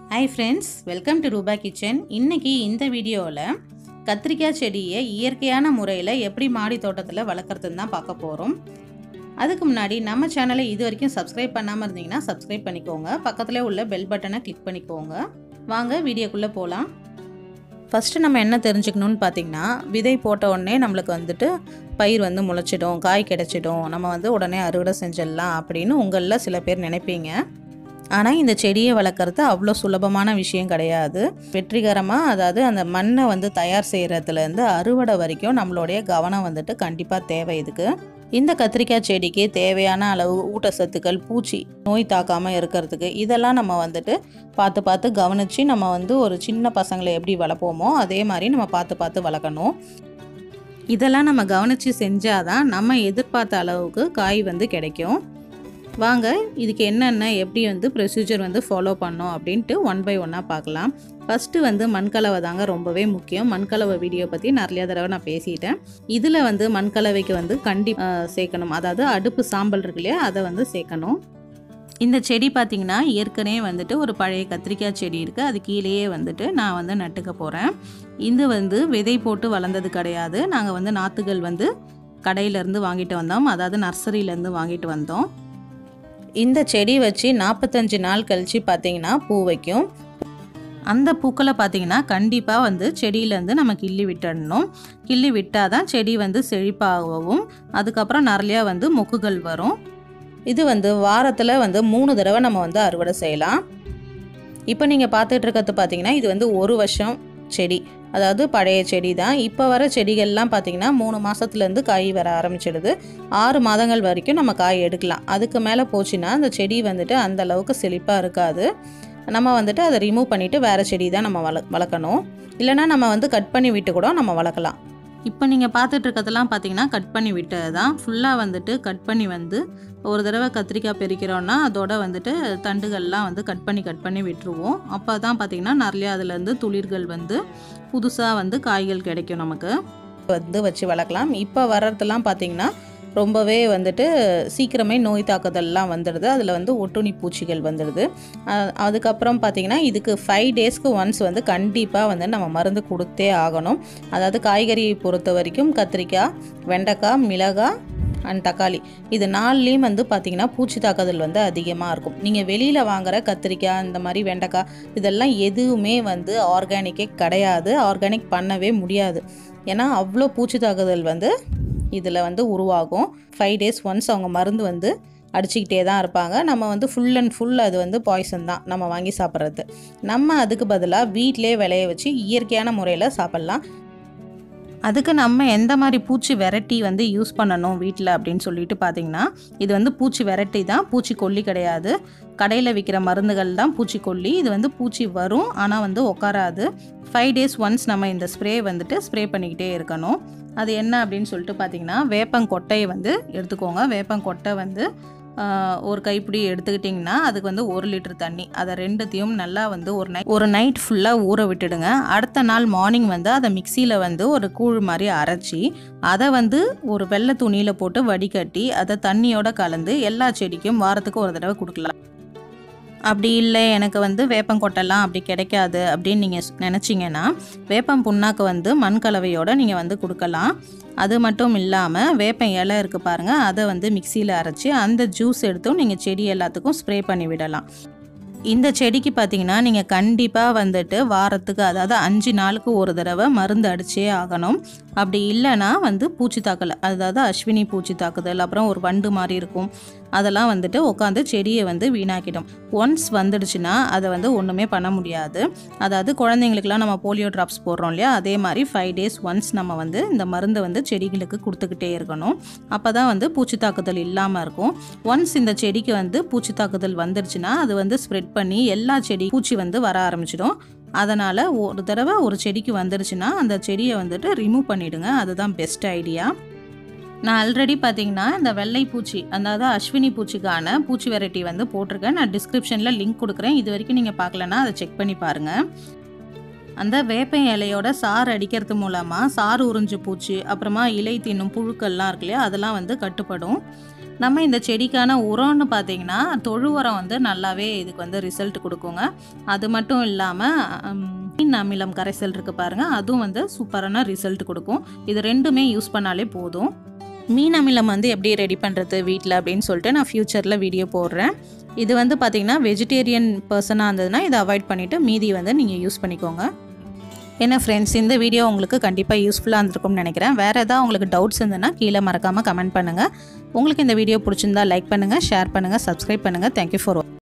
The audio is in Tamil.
hi friends welcome to Rupa kitchen இன்னைக்கு இந்த வீடியோவில் கத்திரிக்காய் செடியை இயற்கையான முறையில் எப்படி மாடி தோட்டத்தில் வளர்க்குறதுன்னு தான் பார்க்க போகிறோம் அதுக்கு முன்னாடி நம்ம சேனலை இது வரைக்கும் சப்ஸ்கிரைப் பண்ணாமல் இருந்தீங்கன்னா சப்ஸ்கிரைப் பண்ணிக்கோங்க பக்கத்தில் உள்ள பெல் பட்டனை கிளிக் பண்ணிக்கோங்க வாங்க வீடியோக்குள்ளே போகலாம் ஃபஸ்ட்டு நம்ம என்ன தெரிஞ்சுக்கணும்னு பார்த்தீங்கன்னா விதை போட்ட உடனே நம்மளுக்கு வந்துட்டு பயிர் வந்து முளைச்சிடும் காய் கிடைச்சிடும் நம்ம வந்து உடனே அறுவடை செஞ்சிடலாம் அப்படின்னு உங்களில் சில பேர் நினைப்பீங்க ஆனால் இந்த செடியை வளர்க்குறது அவ்வளோ சுலபமான விஷயம் கிடையாது வெற்றிகரமாக அதாவது அந்த மண்ணை வந்து தயார் செய்கிறதுலேருந்து அறுவடை வரைக்கும் நம்மளுடைய கவனம் வந்துட்டு கண்டிப்பாக தேவை இதுக்கு இந்த கத்திரிக்காய் செடிக்கு தேவையான அளவு ஊட்டச்சத்துக்கள் பூச்சி நோய் தாக்காமல் இருக்கிறதுக்கு இதெல்லாம் நம்ம வந்துட்டு பார்த்து பார்த்து கவனித்து நம்ம வந்து ஒரு சின்ன பசங்களை எப்படி வளர்ப்போமோ அதே மாதிரி நம்ம பார்த்து பார்த்து வளர்க்கணும் இதெல்லாம் நம்ம கவனித்து செஞ்சாதான் நம்ம எதிர்பார்த்த அளவுக்கு காய் வந்து கிடைக்கும் வாங்க இதுக்கு என்னென்ன எப்படி வந்து ப்ரொசீஜர் வந்து ஃபாலோ பண்ணோம் அப்படின்ட்டு ஒன் பை ஒன்னாக பார்க்கலாம் ஃபஸ்ட்டு வந்து மண்கலவை தாங்க ரொம்பவே முக்கியம் மண்கலவை வீடியோ பற்றி நிறைய தடவை நான் பேசிட்டேன் இதில் வந்து மண்கலவைக்கு வந்து கண்டி சேர்க்கணும் அதாவது அடுப்பு சாம்பல் இருக்கு இல்லையா அதை வந்து சேர்க்கணும் இந்த செடி பார்த்திங்கன்னா ஏற்கனவே வந்துட்டு ஒரு பழைய கத்திரிக்காய் செடி இருக்குது அது கீழேயே வந்துட்டு நான் வந்து நட்டுக்க போகிறேன் இது வந்து விதை போட்டு வளர்ந்தது கிடையாது நாங்கள் வந்து நாற்றுகள் வந்து கடையிலேருந்து வாங்கிட்டு வந்தோம் அதாவது நர்சரியிலேருந்து வாங்கிட்டு வந்தோம் இந்த செடி வச்சு நாற்பத்தஞ்சு நாள் கழித்து பார்த்தீங்கன்னா பூ வைக்கும் அந்த பூக்களை பார்த்தீங்கன்னா கண்டிப்பாக வந்து செடியிலேருந்து நம்ம கிள்ளி விட்டுடணும் கிள்ளி விட்டால் தான் செடி வந்து செழிப்பாகவும் அதுக்கப்புறம் நிறையா வந்து மொக்குகள் வரும் இது வந்து வாரத்தில் வந்து மூணு தடவை நம்ம வந்து அறுவடை செய்யலாம் இப்போ நீங்கள் பார்த்துட்டு இருக்கிறது பார்த்தீங்கன்னா இது வந்து ஒரு வருஷம் செடி அதாவது பழைய செடி தான் இப்போ வர செடிகள்லாம் பார்த்திங்கன்னா மூணு மாதத்துலேருந்து காய் வர ஆரம்பிச்சிடுது ஆறு மாதங்கள் வரைக்கும் நம்ம காய் எடுக்கலாம் அதுக்கு மேலே போச்சுன்னா அந்த செடி வந்துட்டு அந்த அளவுக்கு செழிப்பாக இருக்காது நம்ம வந்துட்டு அதை ரிமூவ் பண்ணிவிட்டு வேறு செடி தான் நம்ம வள வளர்க்கணும் இல்லைனா நம்ம வந்து கட் பண்ணி விட்டு கூட நம்ம வளர்க்கலாம் இப்போ நீங்கள் பார்த்துட்டு இருக்கிறதெல்லாம் பார்த்தீங்கன்னா கட் பண்ணி விட்டது தான் ஃபுல்லாக வந்துட்டு கட் பண்ணி வந்து ஒரு தடவை கத்திரிக்காய் பெரிக்கிறோன்னா அதோட வந்துட்டு தண்டுகள்லாம் வந்து கட் பண்ணி கட் பண்ணி விட்டுருவோம் அப்போ தான் பார்த்திங்கன்னா நிறையா அதுலேருந்து துளிர்கள் வந்து புதுசாக வந்து காய்கள் கிடைக்கும் நமக்கு வந்து வச்சு வளர்க்கலாம் இப்போ வர்றதெல்லாம் பார்த்திங்கன்னா ரொம்பவே வந்துட்டு சீக்கிரமே நோய் தாக்குதல்லாம் வந்துடுது அதில் வந்து ஒட்டுண்ணி பூச்சிகள் வந்துடுது அதுக்கப்புறம் பார்த்திங்கன்னா இதுக்கு ஃபைவ் டேஸ்க்கு ஒன்ஸ் வந்து கண்டிப்பாக வந்து நம்ம மருந்து கொடுத்தே ஆகணும் அதாவது காய்கறியை பொறுத்த வரைக்கும் கத்திரிக்காய் வெண்டைக்காய் மிளகாய் அண்ட் தக்காளி இது நாலுலேயும் வந்து பார்த்திங்கன்னா பூச்சி தாக்குதல் வந்து அதிகமாக இருக்கும் நீங்கள் வெளியில் வாங்குகிற கத்திரிக்காய் இந்த மாதிரி வெண்டைக்காய் இதெல்லாம் எதுவுமே வந்து ஆர்கானிக்கே கிடையாது ஆர்கானிக் பண்ணவே முடியாது ஏன்னா அவ்வளோ பூச்சி தாக்குதல் வந்து இதில் வந்து உருவாகும் ஃபைவ் டேஸ் ஒன்ஸ் அவங்க மருந்து வந்து அடிச்சுக்கிட்டே தான் இருப்பாங்க நம்ம வந்து ஃபுல் அண்ட் ஃபுல் அது வந்து பாய்சன் தான் நம்ம வாங்கி சாப்பிட்றது நம்ம அதுக்கு பதிலாக வீட்டிலே விளைய வச்சு இயற்கையான முறையில் சாப்பிட்லாம் அதுக்கு நம்ம எந்த மாதிரி பூச்சி வெரைட்டி வந்து யூஸ் பண்ணணும் வீட்டில் அப்படின்னு சொல்லிட்டு பார்த்தீங்கன்னா இது வந்து பூச்சி வெரைட்டி தான் பூச்சி கொல்லி கிடையாது கடையில் விற்கிற மருந்துகள் தான் பூச்சிக்கொல்லி இது வந்து பூச்சி வரும் ஆனால் வந்து உட்காராது ஃபைவ் டேஸ் ஒன்ஸ் நம்ம இந்த ஸ்ப்ரே வந்துட்டு ஸ்ப்ரே பண்ணிக்கிட்டே இருக்கணும் அது என்ன அப்படின்னு சொல்லிட்டு பார்த்தீங்கன்னா வேப்பங்கொட்டையை வந்து எடுத்துக்கோங்க வேப்பங்கொட்டை வந்து ஒரு கைப்பிடி எடுத்துக்கிட்டிங்கன்னா அதுக்கு வந்து ஒரு லிட்டர் தண்ணி அதை ரெண்டுத்தையும் நல்லா வந்து ஒரு நைட் ஒரு நைட் ஃபுல்லாக ஊற விட்டுடுங்க அடுத்த நாள் மார்னிங் வந்து அதை மிக்சியில் வந்து ஒரு கூழ் மாதிரி அரைச்சி அதை வந்து ஒரு வெள்ளை துணியில் போட்டு வடிகட்டி அதை தண்ணியோட கலந்து எல்லா செடிக்கும் வாரத்துக்கு ஒரு தடவை கொடுக்கலாம் அப்படி இல்லை எனக்கு வந்து வேப்பங்கொட்டெல்லாம் அப்படி கிடைக்காது அப்படின்னு நீங்கள் நினச்சிங்கன்னா வேப்பம் புண்ணாக்கு வந்து மண் கலவையோடு நீங்கள் வந்து கொடுக்கலாம் அது மட்டும் இல்லாமல் வேப்பம் இலை இருக்குது பாருங்கள் அதை வந்து மிக்சியில் அரைச்சி அந்த ஜூஸ் எடுத்தும் நீங்கள் செடி எல்லாத்துக்கும் ஸ்ப்ரே பண்ணி விடலாம் இந்த செடிக்கு பார்த்தீங்கன்னா நீங்கள் கண்டிப்பாக வந்துட்டு வாரத்துக்கு அதாவது அஞ்சு நாளுக்கு ஒரு தடவை மருந்து அடிச்சே ஆகணும் அப்படி இல்லைன்னா வந்து பூச்சி தாக்கல் அதாவது அஸ்வினி பூச்சி தாக்குதல் அப்புறம் ஒரு வண்டு மாதிரி இருக்கும் அதெல்லாம் வந்துட்டு உட்காந்து செடியை வந்து வீணாக்கிடும் ஒன்ஸ் வந்துடுச்சுன்னா அதை வந்து ஒன்றுமே பண்ண முடியாது அதாவது குழந்தைங்களுக்குலாம் நம்ம போலியோ ட்ராப்ஸ் போடுறோம் இல்லையா அதே மாதிரி ஃபைவ் டேஸ் ஒன்ஸ் நம்ம வந்து இந்த மருந்தை வந்து செடிகளுக்கு கொடுத்துக்கிட்டே இருக்கணும் அப்போ தான் வந்து பூச்சி தாக்குதல் இல்லாமல் இருக்கும் ஒன்ஸ் இந்த செடிக்கு வந்து பூச்சி தாக்குதல் வந்துடுச்சுன்னா அது வந்து ஸ்ப்ரெட் பண்ணி எல்லா செடி பூச்சி வந்து வர ஆரம்பிச்சிடும் அதனால் ஒரு தடவை ஒரு செடிக்கு வந்துடுச்சுன்னா அந்த செடியை வந்துட்டு ரிமூவ் பண்ணிவிடுங்க அதுதான் பெஸ்ட் ஐடியா நான் ஆல்ரெடி பார்த்தீங்கன்னா இந்த வெள்ளை பூச்சி அதாவது அஸ்வினி பூச்சிக்கான பூச்சி வெரைட்டி வந்து போட்டிருக்கேன் நான் டிஸ்கிரிப்ஷனில் லிங்க் கொடுக்குறேன் இது வரைக்கும் நீங்கள் பார்க்கலன்னா அதை செக் பண்ணி பாருங்கள் அந்த வேப்ப இலையோட சாறு அடிக்கிறது மூலமாக சாறு உறிஞ்சு பூச்சி அப்புறமா இலை தின்னும் புழுக்கள்லாம் இருக்கு இல்லையா அதெல்லாம் வந்து கட்டுப்படும் நம்ம இந்த செடிக்கான உரம்னு பார்த்தீங்கன்னா தொழு உரம் வந்து நல்லாவே இதுக்கு வந்து ரிசல்ட் கொடுக்குங்க அது மட்டும் இல்லாமல் மீன் அமிலம் கரைசல் இருக்குது பாருங்கள் அதுவும் வந்து சூப்பரான ரிசல்ட் கொடுக்கும் இது ரெண்டுமே யூஸ் பண்ணாலே போதும் மீன் அமிலம் வந்து எப்படி ரெடி பண்ணுறது வீட்டில் அப்படின்னு சொல்லிட்டு நான் ஃப்யூச்சரில் வீடியோ போடுறேன் இது வந்து பார்த்திங்கன்னா வெஜிடேரியன் பர்சனாக இருந்ததுன்னா இதை அவாய்ட் பண்ணிவிட்டு மீதி வந்து நீங்கள் யூஸ் பண்ணிக்கோங்க என்ன ஃப்ரெண்ட்ஸ் இந்த வீடியோ உங்களுக்கு கண்டிப்பாக யூஸ்ஃபுல்லாக இருந்திருக்கும்னு நினைக்கிறேன் வேறு ஏதாவது உங்களுக்கு டவுட்ஸ் இருந்ததுன்னா கீழே மறக்காமல் கமெண்ட் பண்ணுங்கள் உங்களுக்கு இந்த வீடியோ பிடிச்சிருந்தா லைக் பண்ணுங்கள் ஷேர் பண்ணுங்கள் சப்ஸ்கிரைப் பண்ணுங்கள் தேங்க்யூ ஃபார்